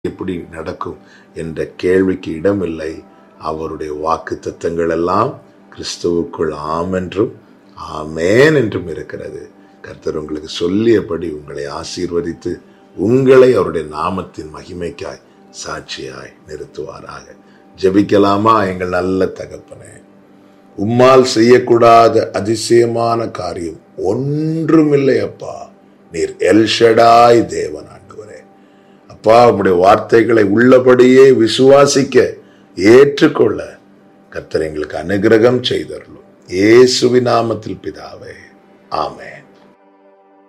எப்படி நடக்கும் என்ற கேள்விக்கு இடமில்லை அவருடைய வாக்கு தத்தங்கள் எல்லாம் கிறிஸ்துவுக்குள் ஆம் என்றும் ஆமேன் என்றும் இருக்கிறது கர்த்தர் உங்களுக்கு சொல்லியபடி உங்களை ஆசீர்வதித்து உங்களை அவருடைய நாமத்தின் மகிமைக்காய் சாட்சியாய் நிறுத்துவாராக ஜெபிக்கலாமா எங்கள் நல்ல தகப்பனே உம்மால் செய்யக்கூடாத அதிசயமான காரியம் ஒன்றுமில்லை அப்பா நீர் எல்ஷடாய் தேவன் ஆண்டவரே அப்பா உம்முடைய வார்த்தைகளை உள்ளபடியே விசுவாசிக்க ஏற்றுக்கொள்ள கர்த்தர் எங்களுக்கு அனுகிரகம் செய்தருளும் இயேசுவின் நாமத்தில் பிதாவே ஆமென்